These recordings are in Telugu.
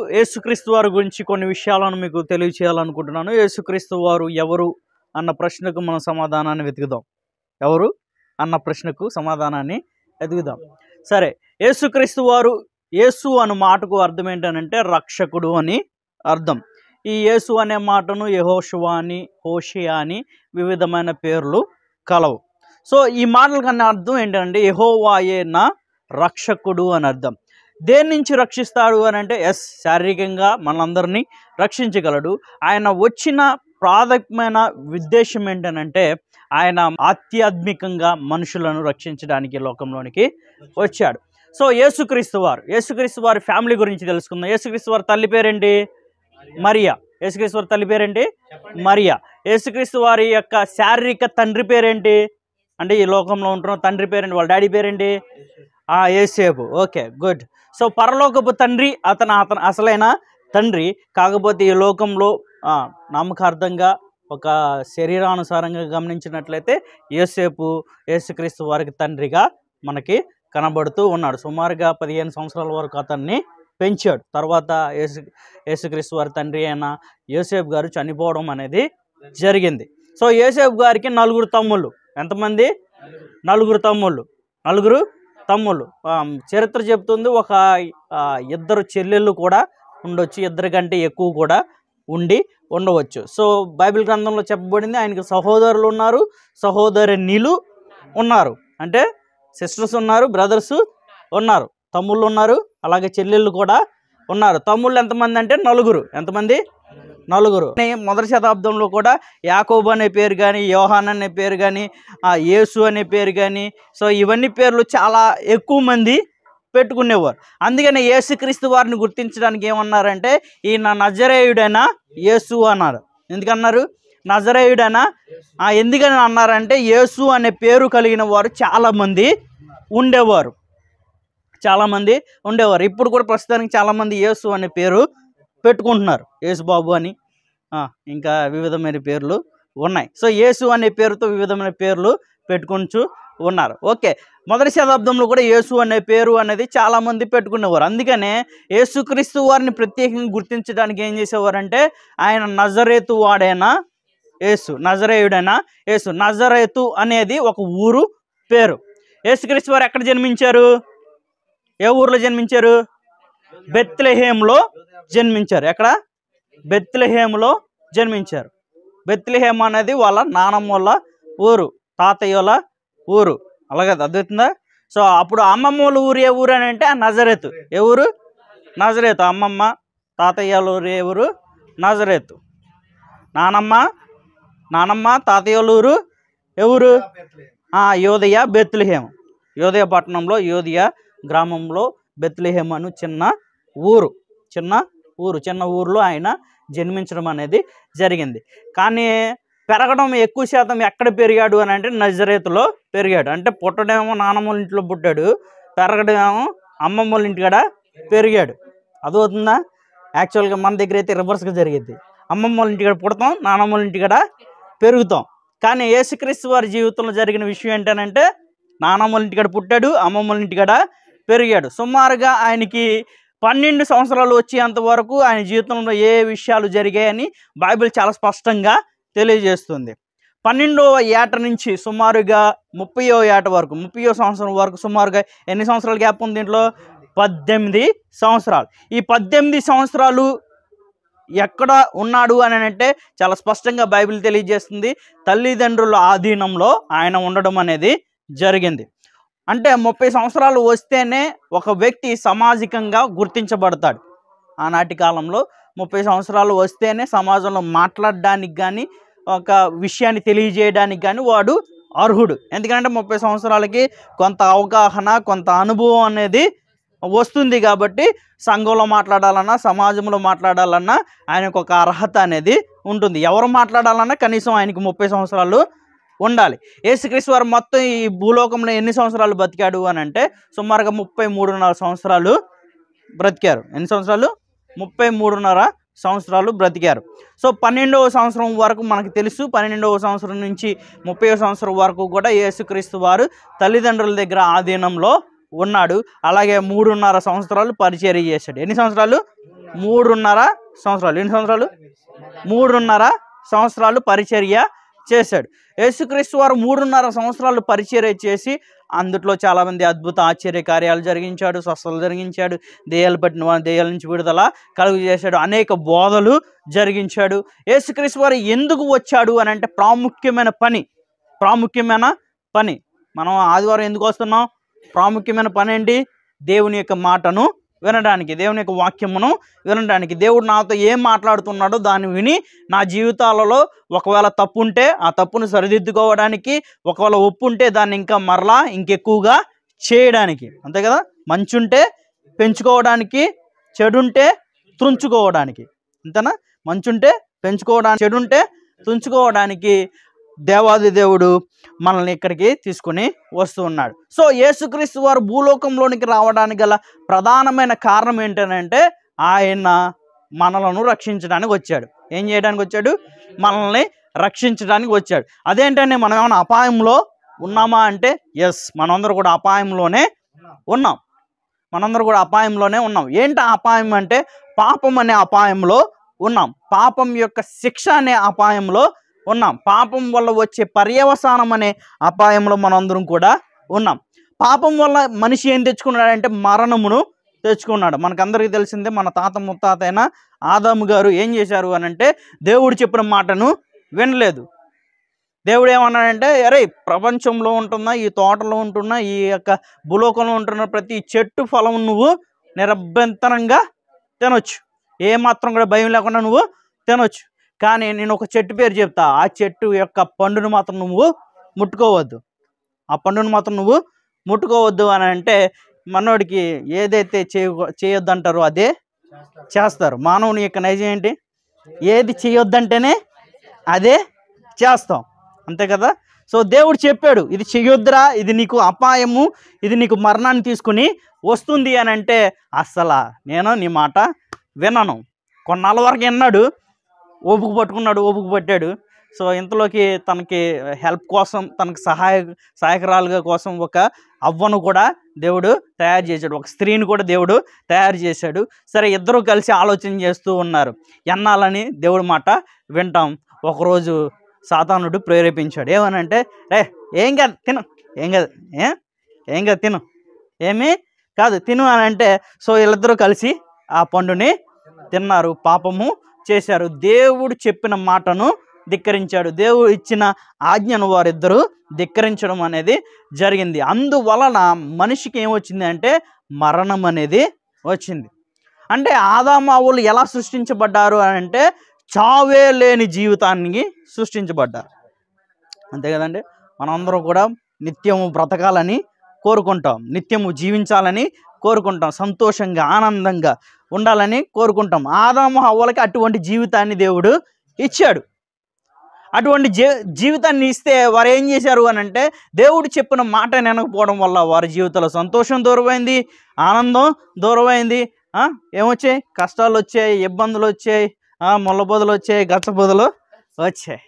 యేసుక్రీస్తు వారి గురించి కొన్ని విషయాలను మీకు తెలియచేయాలనుకుంటున్నాను యేసుక్రీస్తు వారు ఎవరు అన్న ప్రశ్నకు మనం సమాధానాన్ని వెతుకుదాం ఎవరు అన్న ప్రశ్నకు సమాధానాన్ని వెతుకుదాం సరే యేసుక్రీస్తు వారు యేసు అన్న మాటకు అర్థం ఏంటనంటే రక్షకుడు అని అర్థం ఈ యేసు అనే మాటను యహోషువా అని హోషియా అని వివిధమైన పేర్లు కలవు సో ఈ మాటల కన్నా అర్థం ఏంటంటే యహోవాయే నా రక్షకుడు అని అర్థం దేని నుంచి రక్షిస్తాడు అని అంటే ఎస్ శారీరకంగా మనందరినీ రక్షించగలడు ఆయన వచ్చిన ప్రాథమికమైన ఉద్దేశం ఏంటనంటే ఆయన ఆధ్యాత్మికంగా మనుషులను రక్షించడానికి లోకంలోనికి వచ్చాడు సో యేసుక్రీస్తు వారు యేసుక్రీస్తు వారి ఫ్యామిలీ గురించి తెలుసుకుందాం యేసుక్రీస్తు వారి తల్లి పేరేంటి మరియా యేసుక్రీస్తు వారి తల్లి పేరేంటి మరియా యేసుక్రీస్తు వారి యొక్క శారీరక తండ్రి పేరేంటి అంటే ఈ లోకంలో ఉంటున్న తండ్రి పేరేంటి వాళ్ళ డాడీ పేరేంటి ఆ ఏసేపు ఓకే గుడ్ సో పరలోకపు తండ్రి అతను అతను అసలైన తండ్రి కాకపోతే ఈ లోకంలో ఆ, నామకార్థంగా ఒక శరీరానుసారంగా గమనించినట్లయితే యేసేపు యేసుక్రీస్తు వారికి తండ్రిగా మనకి కనబడుతూ ఉన్నాడు సుమారుగా పదిహేను సంవత్సరాల వరకు అతన్ని పెంచాడు తర్వాత యేసు యేసుక్రీస్తు వారి తండ్రి అయిన యోసేపు గారు చనిపోవడం అనేది జరిగింది సో యోసేపు గారికి నలుగురు తమ్ముళ్ళు ఎంతమంది నలుగురు తమ్ముళ్ళు నలుగురు తమ్ముళ్ళు ఆ, చరిత్ర చెప్తుంది ఒక ఆ, ఇద్దరు చెల్లెళ్ళు కూడా ఉండొచ్చు ఇద్దరి కంటే ఎక్కువ కూడా ఉండి ఉండవచ్చు సో బైబిల్ గ్రంథంలో చెప్పబడింది ఆయనకి సహోదరులు ఉన్నారు సహోదరునిలు ఉన్నారు అంటే సిస్టర్స్ ఉన్నారు బ్రదర్స్ ఉన్నారు తమ్ముళ్ళు ఉన్నారు అలాగే చెల్లెళ్ళు కూడా ఉన్నారు తమ్ముళ్ళు ఎంతమంది అంటే నలుగురు ఎంతమంది నలుగురు మొదటి శతాబ్దంలో కూడా యాకోబు అనే పేరు కానీ యోహాన్ అనే పేరు కానీ ఆ యేసు అనే పేరు కానీ సో ఇవన్నీ పేర్లు చాలా ఎక్కువ మంది పెట్టుకునేవారు అందుకని యేసుక్రీస్తు వారిని గుర్తించడానికి ఏమన్నారంటే ఈయన నజరేయుడైన యేసు అన్నారు ఎందుకన్నారు నజరేయుడైనా ఆ, ఎందుకని అన్నారంటే యేసు అనే పేరు కలిగిన వారు చాలామంది ఉండేవారు చాలామంది ఉండేవారు ఇప్పుడు కూడా ప్రస్తుతానికి చాలామంది యేసు అనే పేరు పెట్టుకుంటున్నారు యేసు బాబు అని ఆ, ఇంకా వివిధమైన పేర్లు ఉన్నాయి సో యేసు అనే పేరుతో వివిధమైన పేర్లు పెట్టుకుంటూ ఉన్నారు ఓకే మొదటి శతాబ్దంలో కూడా యేసు అనే పేరు అనేది చాలామంది పెట్టుకునేవారు అందుకనే యేసుక్రీస్తు వారిని ప్రత్యేకంగా గుర్తించడానికి ఏం చేసేవారంటే ఆయన నజరేతు వాడైనా యేసు నజరేయుడైనా యేసు నజరేతు అనేది ఒక ఊరు పేరు యేసుక్రీస్తు వారు ఎక్కడ జన్మించారు ఏ ఊర్లో జన్మించారు బెత్లెహేంలో జన్మించారు ఎక్కడ బెత్లెహేంలో జన్మించారు బెత్లెహేమ్ అనేది వాళ్ళ నానమ్మ వాళ్ళ ఊరు తాతయ్య వాళ్ళ ఊరు అలాగే అర్థమవుతుందా సో అప్పుడు అమ్మమ్మ వాళ్ళ ఊరు ఏ ఊరు అని అంటే ఆ నజరేతు ఏ ఊరు నజరేతు అమ్మమ్మ తాతయ్య వాళ్ళ ఊరు ఏ ఊరు నజరేతు నానమ్మ నానమ్మ తాతయ్య వాళ్ళ ఊరు ఏ ఊరు ఆ, యోదయ బెత్లెహేమ్ యోదయ పట్టణంలో యోదయ గ్రామంలో బెత్లెహేమ్ అను చిన్న ఊరు చిన్న ఊరు చిన్న ఊరిలో ఆయన జన్మించడం అనేది జరిగింది కానీ పెరగడం ఎక్కువ శాతం ఎక్కడ పెరిగాడు అని అంటే నజరేతులో పెరిగాడు అంటే పుట్టడేమో నానమ్మ వాళ్ళ ఇంట్లో పుట్టాడు పెరగడమేమో అమ్మమ్మ వాళ్ళ ఇంటికాడ పెరిగాడు అదవుతుందా యాక్చువల్గా మన దగ్గర అయితే రివర్స్గా జరిగింది అమ్మమ్మ వాళ్ళ ఇంటికాడ పుడతాం నానమ్మ వాళ్ళ ఇంటికాడ పెరుగుతాం కానీ యేసుక్రీస్తు వారి జీవితంలో జరిగిన విషయం ఏంటనంటే నానమ్మ వాళ్ళ ఇంటికాడ పుట్టాడు అమ్మమ్మ వాళ్ళ ఇంటికాడ పెరిగాడు సుమారుగా ఆయనకి పన్నెండు సంవత్సరాలు వచ్చేంత వరకు ఆయన జీవితంలో ఏ విషయాలు జరిగాయని బైబిల్ చాలా స్పష్టంగా తెలియజేస్తుంది పన్నెండవ ఏట నుంచి సుమారుగా ముప్పయో ఏట వరకు ముప్పయో సంవత్సరం వరకు సుమారుగా ఎన్ని సంవత్సరాల గ్యాప్ ఉంది దీంట్లో పద్దెనిమిది సంవత్సరాలు ఈ పద్దెనిమిది సంవత్సరాలు ఎక్కడ ఉన్నాడు అని అంటే చాలా స్పష్టంగా బైబిల్ తెలియజేస్తుంది తల్లిదండ్రుల ఆధీనంలో ఆయన ఉండడం అనేది జరిగింది అంటే ముప్పై సంవత్సరాలు వస్తేనే ఒక వ్యక్తి సామాజికంగా గుర్తించబడతాడు ఆనాటి కాలంలో ముప్పై సంవత్సరాలు వస్తేనే సమాజంలో మాట్లాడడానికి కానీ ఒక విషయాన్ని తెలియజేయడానికి కానీ వాడు అర్హుడు ఎందుకంటే ముప్పై సంవత్సరాలకి కొంత అవగాహన కొంత అనుభవం అనేది వస్తుంది కాబట్టి సంఘంలో మాట్లాడాలన్నా సమాజంలో మాట్లాడాలన్నా ఆయనకు ఒక అర్హత అనేది ఉంటుంది ఎవరు మాట్లాడాలన్నా కనీసం ఆయనకి ముప్పై సంవత్సరాలు ఉండాలి యేసుక్రీస్తు వారు మొత్తం ఈ భూలోకంలో ఎన్ని సంవత్సరాలు బతికాడు అని అంటే సుమారుగా ముప్పై మూడున్నర సంవత్సరాలు బ్రతికారు ఎన్ని సంవత్సరాలు ముప్పై మూడున్నర సంవత్సరాలు బ్రతికారు సో పన్నెండవ సంవత్సరం వరకు మనకు తెలుసు పన్నెండవ సంవత్సరం నుంచి ముప్పై సంవత్సరం వరకు కూడా యేసుక్రీస్తు వారు తల్లిదండ్రుల దగ్గర ఆధీనంలో ఉన్నాడు అలాగే మూడున్నర సంవత్సరాలు పరిచర్య చేశాడు ఎన్ని సంవత్సరాలు మూడున్నర సంవత్సరాలు ఎన్ని సంవత్సరాలు మూడున్నర సంవత్సరాలు పరిచర్య చేశాడు యేసుక్రీస్తు వారు మూడున్నర సంవత్సరాలు పరిచర్య చేసి అందుట్లో చాలామంది అద్భుత ఆశ్చర్య కార్యాలు జరిగించాడు స్వస్థలు జరిగించాడు దెయ్యాలు పట్టిన వారిని దెయ్యాల నుంచి విడుదల కలుగు చేశాడు అనేక బోధలు జరిగించాడు యేసుక్రీస్తు వారు ఎందుకు వచ్చాడు అని అంటే ప్రాముఖ్యమైన పని ప్రాముఖ్యమైన పని మనం ఆదివారం ఎందుకు వస్తున్నాం ప్రాముఖ్యమైన పని ఏంటి దేవుని యొక్క మాటను వినడానికి దేవుని యొక్క వాక్యమును వినడానికి దేవుడు నాతో ఏం మాట్లాడుతున్నాడో దాన్ని విని నా జీవితాలలో ఒకవేళ తప్పు ఉంటే ఆ తప్పును సరిదిద్దుకోవడానికి ఒకవేళ ఒప్పు ఉంటే దాన్ని ఇంకా మరలా ఇంకెక్కువగా చేయడానికి అంతే కదా మంచి ఉంటే పెంచుకోవడానికి చెడుంటే తుంచుకోవడానికి అంతేనా మంచుంటే పెంచుకోవడానికి చెడుంటే తుంచుకోవడానికి దేవాది దేవుడు మనల్ని ఇక్కడికి తీసుకుని వస్తూ ఉన్నాడు సో యేసుక్రీస్తు వారు భూలోకంలోనికి రావడానికి గల ప్రధానమైన కారణం ఏంటంటే ఆయన మనలను రక్షించడానికి వచ్చాడు ఏం చేయడానికి వచ్చాడు మనల్ని రక్షించడానికి వచ్చాడు అదేంటంటే మనం ఏమైనా అపాయంలో ఉన్నామా అంటే ఎస్ మనందరూ కూడా అపాయంలోనే ఉన్నాం మనందరూ కూడా అపాయంలోనే ఉన్నాం ఏంటి ఆ అపాయం అంటే పాపం అనే అపాయంలో ఉన్నాం పాపం యొక్క శిక్ష అనే అపాయంలో ఉన్నాం పాపం వల్ల వచ్చే పర్యవసానం అనే అపాయంలో మనందరం కూడా ఉన్నాం పాపం వల్ల మనిషి ఏం తెచ్చుకున్నాడంటే మరణమును తెచ్చుకున్నాడు మనకందరికీ తెలిసిందే మన తాత ముత్తాత అయిన ఆదాము గారు ఏం చేశారు అని అంటే దేవుడు చెప్పిన మాటను వినలేదు దేవుడు ఏమన్నాడంటే అరే ప్రపంచంలో ఉంటున్న ఈ తోటలో ఉంటున్న ఈ యొక్క భూలోకంలో ఉంటున్న ప్రతి చెట్టు ఫలం నువ్వు నిరభ్యంతరంగా తినొచ్చు ఏ మాత్రం కూడా భయం లేకుండా నువ్వు తినొచ్చు కానీ నేను ఒక చెట్టు పేరు చెప్తా ఆ చెట్టు యొక్క పండును మాత్రం నువ్వు ముట్టుకోవద్దు ఆ పండును మాత్రం నువ్వు ముట్టుకోవద్దు అని అంటే మనోడికి ఏదైతే చేయ చేయొద్దంటారో అదే చేస్తారు మానవుని యొక్క నైజం ఏంటి ఏది చేయొద్దంటేనే అదే చేస్తాం అంతే కదా సో దేవుడు చెప్పాడు ఇది చెయ్యొద్దురా ఇది నీకు అపాయము ఇది నీకు మరణాన్ని తీసుకుని వస్తుంది అని అంటే అస్సలా నేను నీ మాట వినను కొన్నాళ్ళ వరకు విన్నాడు ఓపుకు పట్టుకున్నాడు ఓపుకు పట్టాడు సో ఇంతలోకి తనకి హెల్ప్ కోసం తనకి సహాయ సహాయకురాలుగా కోసం ఒక అవ్వను కూడా దేవుడు తయారు చేశాడు ఒక స్త్రీని కూడా దేవుడు తయారు చేశాడు సరే ఇద్దరు కలిసి ఆలోచన చేస్తూ ఉన్నారు ఎన్నాలని దేవుడి మాట వింటాం ఒకరోజు సాతానుడు ప్రేరేపించాడు ఏమనంటే రే ఏం కాదు తిను ఏం కాదు ఏ ఏం కాదు తిను ఏమి కాదు తిను అని అంటే సో వీళ్ళిద్దరూ కలిసి ఆ పండుని తిన్నారు పాపము చేశారు దేవుడు చెప్పిన మాటను ధిక్కరించాడు దేవుడు ఇచ్చిన ఆజ్ఞను వారిద్దరూ ధిక్కరించడం అనేది జరిగింది అందువలన మనిషికి ఏమొచ్చింది అంటే మరణం అనేది వచ్చింది అంటే ఆదామావులు ఎలా సృష్టించబడ్డారు అని అంటే చావే లేని జీవితాన్ని సృష్టించబడ్డారు అంతే కదండి మనందరం కూడా నిత్యము బ్రతకాలని కోరుకుంటాం నిత్యము జీవించాలని కోరుకుంటాం సంతోషంగా ఆనందంగా ఉండాలని కోరుకుంటాం ఆదాము హవ్వలకి అటువంటి జీవితాన్ని దేవుడు ఇచ్చాడు అటువంటి జీ జీవితాన్ని ఇస్తే వారు ఏం చేశారు అని అంటే దేవుడు చెప్పిన మాట వినకపోవడం వల్ల వారి జీవితంలో సంతోషం దూరమైంది ఆనందం దూరమైంది ఆ, ఏమొచ్చాయి కష్టాలు వచ్చాయి ఇబ్బందులు వచ్చాయి ఆ, ముళ్ళబొదలు వచ్చాయి గచ్చబొదలు వచ్చాయి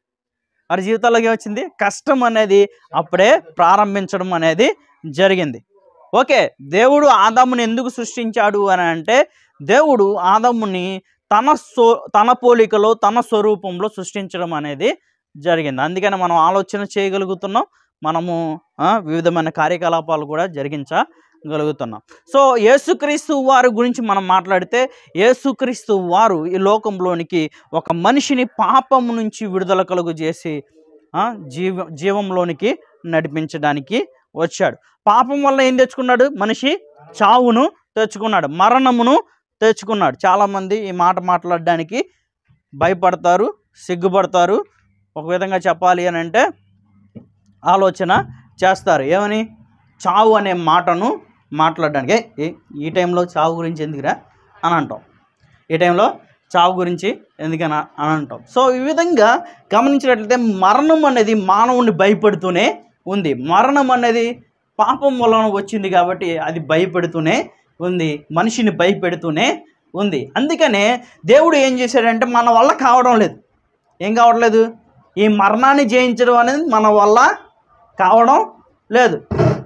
వారి జీవితాల్లోకి ఏమొచ్చింది కష్టం అనేది అప్పుడే ప్రారంభించడం అనేది జరిగింది ఓకే దేవుడు ఆదాముని ఎందుకు సృష్టించాడు అని అంటే దేవుడు ఆదాముని తన సో తన పోలికలో తన స్వరూపంలో సృష్టించడం అనేది జరిగింది అందుకని మనం ఆలోచన చేయగలుగుతున్నాం మనము ఆ, వివిధమైన కార్యకలాపాలు కూడా జరిగించగలుగుతున్నాం సో యేసుక్రీస్తు వారి గురించి మనం మాట్లాడితే యేసుక్రీస్తు వారు ఈ లోకంలోనికి ఒక మనిషిని పాపం నుంచి విడుదల కలుగు చేసి ఆ, జీవ జీవంలోనికి నడిపించడానికి వచ్చాడు పాపం వల్ల ఏం తెచ్చుకున్నాడు మనిషి చావును తెచ్చుకున్నాడు మరణమును తెచ్చుకున్నాడు చాలామంది ఈ మాట మాట్లాడడానికి భయపడతారు సిగ్గుపడతారు ఒక విధంగా చెప్పాలి అని అంటే ఆలోచన చేస్తారు ఏమని చావు అనే మాటను మాట్లాడడానికి "ఏ, ఏ- ఈ టైంలో చావు గురించి ఎందుకురా అని అంటాం ఈ టైంలో చావు గురించి ఎందుకని అని అంటాం సో ఈ విధంగా గమనించినట్లయితే మరణం అనేది మానవుని భయపెడుతూనే ఉంది మరణం అనేది పాపం వలన వచ్చింది కాబట్టి అది భయపెడుతూనే ఉంది మనిషిని భయపెడుతూనే ఉంది అందుకనే దేవుడు ఏం చేశాడంటే మన వల్ల కావడం లేదు ఏం కావట్లేదు ఈ మరణాన్ని జయించడం అనేది మన వల్ల కావడం లేదు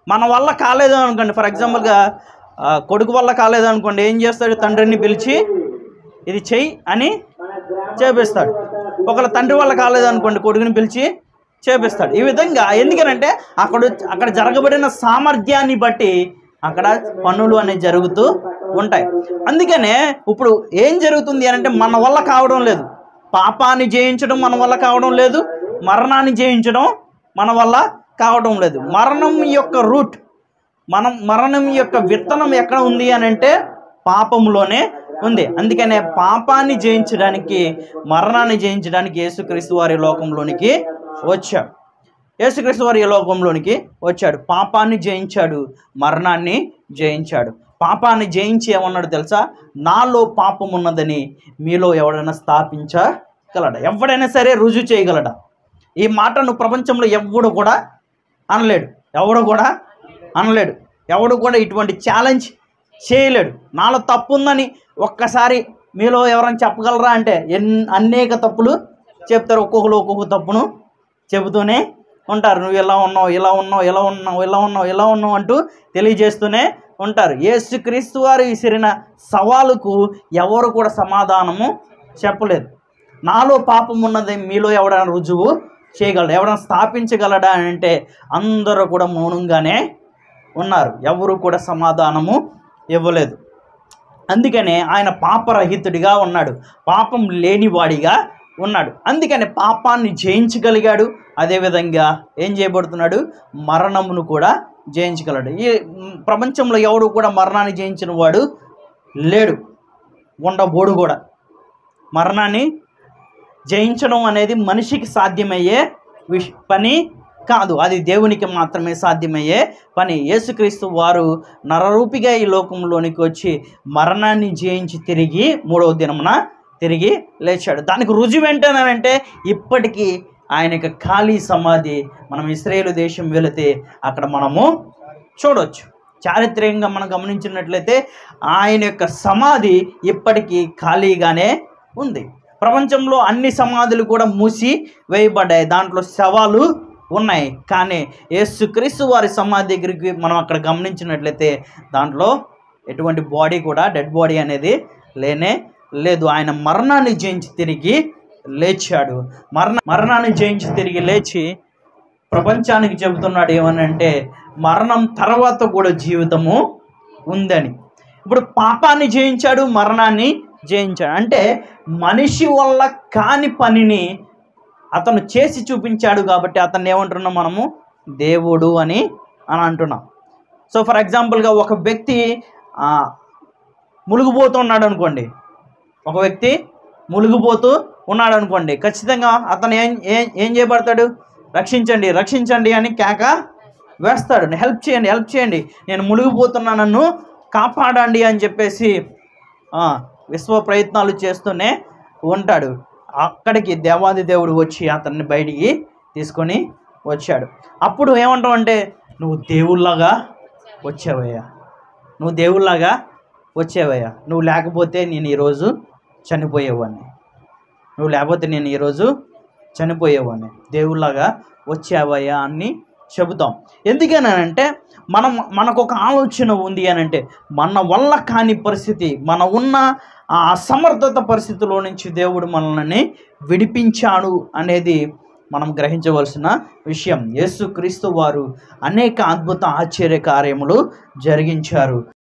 మన వల్ల కాలేదు అనుకోండి ఫర్ ఎగ్జాంపుల్గా ఆ, కొడుకు వల్ల కాలేదు అనుకోండి ఏం చేస్తాడు తండ్రిని పిలిచి ఇది చెయ్యి అని చేపిస్తాడు ఒకళ్ళ తండ్రి వల్ల కాలేదు అనుకోండి కొడుకుని పిలిచి చేపిస్తాడు ఈ విధంగా ఎందుకనంటే అక్కడ అక్కడ జరగబడిన సామర్థ్యాన్ని బట్టి అక్కడ పనులు అనేవి జరుగుతూ ఉంటాయి అందుకనే ఇప్పుడు ఏం జరుగుతుంది అని అంటే మన వల్ల కావడం లేదు పాపాన్ని జయించడం మన వల్ల కావడం లేదు మరణాన్ని జయించడం మన వల్ల కావడం లేదు మరణం యొక్క రూట్ మనం మరణం యొక్క విత్తనం ఎక్కడ ఉంది అని అంటే పాపంలోనే ఉంది అందుకనే పాపాన్ని జయించడానికి మరణాన్ని జయించడానికి యేసుక్రీస్తు వారి లోకంలోనికి వచ్చాడు యేసుక్రీస్తు వారి ఈ లోకంలోనికి వచ్చాడు పాపాన్ని జయించాడు మరణాన్ని జయించాడు పాపాన్ని జయించి ఏమన్నాడు తెలుసా నాలో పాపం ఉన్నదని మీలో ఎవడైనా స్థాపించగలడా ఎవడైనా సరే రుజువు చేయగలడా ఈ మాటను ప్రపంచంలో ఎవడు కూడా అనలేడు ఎవడు కూడా అనలేడు ఎవడు కూడా ఇటువంటి ఛాలెంజ్ చేయలేడు నాలో తప్పు ఉందని ఒక్కసారి మీలో ఎవరైనా చెప్పగలరా అంటే ఎన్ అనేక తప్పులు చెప్తారు ఒక్కొక్కరు ఒక్కొక్క తప్పును చెబుతూనే ఉంటారు నువ్వు ఇలా ఉన్నావు ఇలా ఉన్నావు ఇలా ఉన్నావు ఇలా ఉన్నావు ఇలా ఉన్నావు అంటూ తెలియజేస్తూనే ఉంటారు యేసుక్రీస్తు వారు విసిరిన సవాలుకు ఎవరు కూడా సమాధానము చెప్పలేదు నాలో పాపం ఉన్నది మీలో ఎవడైనా రుజువు చేయగలడా ఎవడైనా స్థాపించగలడా అని అంటే అందరూ కూడా మౌనంగానే ఉన్నారు ఎవరు కూడా సమాధానము ఇవ్వలేదు అందుకనే ఆయన పాపరహితుడిగా ఉన్నాడు పాపం లేనివాడిగా ఉన్నాడు అందుకని పాపాన్ని జయించగలిగాడు అదేవిధంగా ఏం చేయబడుతున్నాడు మరణమును కూడా జయించగలడు ఈ మ్, ప్రపంచంలో ఎవడు కూడా మరణాన్ని జయించిన వాడు లేడు ఉండబోడు కూడా మరణాన్ని జయించడం అనేది మనిషికి సాధ్యమయ్యే విష్ పని కాదు అది దేవునికి మాత్రమే సాధ్యమయ్యే పని యేసుక్రీస్తు వారు నరరూపిగా ఈ లోకంలోనికి వచ్చి మరణాన్ని జయించి తిరిగి మూడవ దినమున తిరిగి లేచాడు దానికి రుజువు ఏంటనంటే ఇప్పటికీ ఆయన యొక్క ఖాళీ సమాధి మనం ఇస్రాయేల్ దేశం వెళితే అక్కడ మనము చూడొచ్చు చారిత్రకంగా మనం గమనించినట్లయితే ఆయన యొక్క సమాధి ఇప్పటికీ ఖాళీగానే ఉంది ప్రపంచంలో అన్ని సమాధులు కూడా మూసి వేయబడ్డాయి దాంట్లో శవాలు ఉన్నాయి కానీ యేసుక్రీస్తు వారి సమాధి దగ్గరికి మనం అక్కడ గమనించినట్లయితే దాంట్లో ఎటువంటి బాడీ కూడా డెడ్ బాడీ అనేది లేనే లేదు ఆయన మరణాన్ని జయించి తిరిగి లేచాడు మరణ మరణాన్ని జయించి తిరిగి లేచి ప్రపంచానికి చెబుతున్నాడు ఏమనంటే మరణం తర్వాత కూడా జీవితము ఉందని ఇప్పుడు పాపాన్ని జయించాడు మరణాన్ని జయించాడు అంటే మనిషి వల్ల కాని పనిని అతను చేసి చూపించాడు కాబట్టి అతన్ని ఏమంటున్నాం మనము దేవుడు అని అని అంటున్నాం సో ఫర్ ఎగ్జాంపుల్గా ఒక వ్యక్తి ఆ, మునిగిపోతున్నాడు అనుకోండి ఒక వ్యక్తి మునిగిపోతూ ఉన్నాడు అనుకోండి ఖచ్చితంగా అతను ఏం ఏం ఏం చేయబడతాడు రక్షించండి రక్షించండి అని కేక వేస్తాడు హెల్ప్ చేయండి హెల్ప్ చేయండి నేను మునిగిపోతున్నా నన్ను కాపాడండి అని చెప్పేసి ఆ, విశ్వ ప్రయత్నాలు చేస్తూనే ఉంటాడు అక్కడికి దేవాది దేవుడు వచ్చి అతన్ని బయటికి తీసుకొని వచ్చాడు అప్పుడు ఏమంటావు అంటే నువ్వు దేవుళ్ళగా వచ్చావయ్యా నువ్వు దేవుళ్ళగా వచ్చావయ్యా నువ్వు లేకపోతే నేను ఈరోజు చనిపోయేవాడిని నువ్వు లేకపోతే నేను ఈరోజు చనిపోయేవాడిని దేవుళ్ళగా వచ్చావయ్యా అని చెబుతాం ఎందుకనంటే మనం మనకు ఒక ఆలోచన ఉంది అని అంటే మన వల్ల కాని పరిస్థితి మన ఉన్న ఆ అసమర్థత పరిస్థితిలో నుంచి దేవుడు మనల్ని విడిపించాడు అనేది మనం గ్రహించవలసిన విషయం యేసుక్రీస్తు వారు అనేక అద్భుత ఆశ్చర్య కార్యములు జరిగించారు